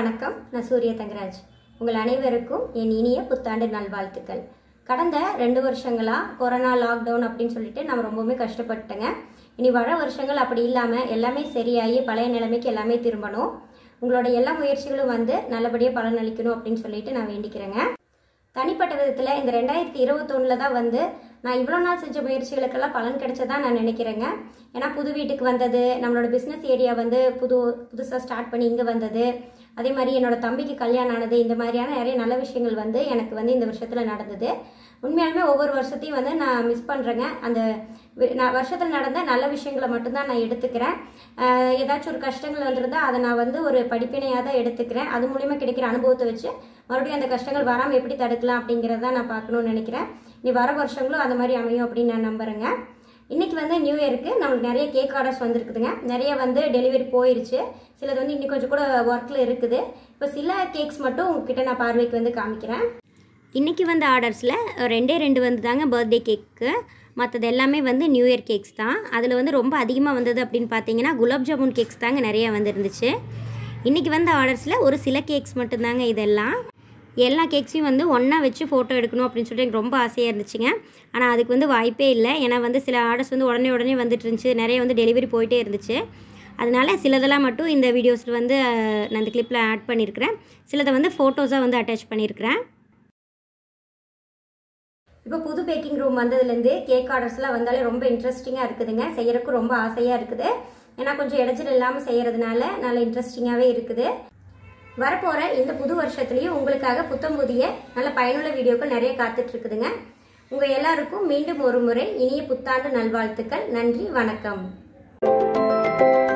வணக்கம் நான் சூரிய தங்கராஜ் உங்கள் அனைவருக்கும் என் இனிய புத்தாண்டு நல்வாழ்த்துக்கள் கடந்த ரெண்டு வருஷங்களா கொரோனா லாக்டவுன் அப்படின்னு சொல்லிட்டு நம்ம ரொம்பவுமே கஷ்டப்பட்டேங்க இனி வர வருஷங்கள் அப்படி இல்லாமல் எல்லாமே சரியாகி பழைய நிலைமைக்கு எல்லாமே திரும்பணும் உங்களோட எல்லா முயற்சிகளும் வந்து நல்லபடியாக பலனளிக்கணும் அப்படின்னு சொல்லிட்டு நான் வேண்டிக்கிறேங்க தனிப்பட்ட விதத்தில் இந்த ரெண்டாயிரத்தி இருபத்தொன்னில் தான் வந்து நான் இவ்வளோ நாள் செஞ்ச முயற்சிகளுக்கெல்லாம் பலன் கிடைச்சதா நான் நினைக்கிறேங்க ஏன்னா புது வீட்டுக்கு வந்தது நம்மளோட பிஸ்னஸ் ஏரியா வந்து புது புதுசாக ஸ்டார்ட் பண்ணி இங்கே வந்தது அதே மாதிரி என்னோட தம்பிக்கு கல்யாணம் ஆனது இந்த மாதிரியான நிறைய நல்ல விஷயங்கள் வந்து எனக்கு வந்து இந்த வருஷத்தில் நடந்தது உண்மையாலுமே ஒவ்வொரு வருஷத்தையும் வந்து நான் மிஸ் பண்ணுறேங்க அந்த வி- நான் வருஷத்தில் நடந்த நல்ல விஷயங்களை மட்டும்தான் நான் எடுத்துக்கிறேன் ஆஹ் ஏதாச்சும் ஒரு கஷ்டங்கள் வந்திருந்தா அதை நான் வந்து ஒரு படிப்பினையாக தான் எடுத்துக்கிறேன் அது மூலியமா கிடைக்கிற அனுபவத்தை வச்சு மறுபடியும் அந்த கஷ்டங்கள் வராமல் எப்படி தடுக்கலாம் அப்படிங்கிறத நான் பார்க்கணும்னு நினைக்கிறேன் நீ வர வருஷங்களும் அந்த மாதிரி அமையும் அப்படின்னு நான் நம்புறேங்க இன்னைக்கு வந்து நியூ இயருக்கு நம்மளுக்கு நிறைய கேக் ஆர்டர்ஸ் வந்திருக்குதுங்க நிறைய வந்து டெலிவரி போயிருச்சு சிலது வந்து இன்னும் கொஞ்சம் கூட ஒர்க்கில் இருக்குது இப்போ சில கேக்ஸ் மட்டும் உங்ககிட்ட நான் பார்வைக்கு வந்து காமிக்கிறேன் இன்றைக்கி வந்த ஆர்டர்ஸில் ரெண்டே ரெண்டு வந்து தாங்க பர்த்டே கேக்கு மற்றது எல்லாமே வந்து நியூ இயர் கேக்ஸ் தான் அதில் வந்து ரொம்ப அதிகமாக வந்தது அப்படின்னு பார்த்தீங்கன்னா குலாப் ஜாமுன் கேக்ஸ் தாங்க நிறைய வந்துருந்துச்சு இன்றைக்கி வந்த ஆர்டர்ஸில் ஒரு சில கேக்ஸ் மட்டும்தாங்க இதெல்லாம் எல்லா கேக்ஸையும் வந்து ஒன்றா வச்சு ஃபோட்டோ எடுக்கணும் அப்படின்னு சொல்லிட்டு எனக்கு ரொம்ப ஆசையாக இருந்துச்சுங்க ஆனால் அதுக்கு வந்து வாய்ப்பே இல்லை ஏன்னா வந்து சில ஆர்டர்ஸ் வந்து உடனே உடனே வந்துட்டு இருந்துச்சு நிறைய வந்து டெலிவரி போயிட்டே இருந்துச்சு அதனால சிலதெல்லாம் மட்டும் இந்த வீடியோஸில் வந்து அஹ், நான் இந்த கிளிப்பில் ஆட் பண்ணியிருக்கிறேன் சிலதை வந்து ஃபோட்டோஸாக வந்து அட்டாச் பண்ணியிருக்கிறேன் இப்போ புது பேக்கிங் ரூம் வந்ததுலேருந்து கேக் ஆர்டர்ஸ்லாம் வந்தாலே ரொம்ப இன்ட்ரெஸ்டிங்காக இருக்குதுங்க செய்யறதுக்கு ரொம்ப ஆசையாக இருக்குது ஏன்னா கொஞ்சம் இடைஞ்சல் இல்லாமல் செய்கிறதுனால நல்ல இன்ட்ரெஸ்டிங்காகவே இருக்குது வரப்போகிற இந்த புது வருஷத்துலேயும் உங்களுக்காக புத்தம் புதிய நல்ல பயனுள்ள வீடியோக்கள் நிறைய காத்துட்டு இருக்குதுங்க உங்கள் எல்லாருக்கும் மீண்டும் ஒரு முறை இனிய புத்தாண்டு நல்வாழ்த்துக்கள் நன்றி வணக்கம்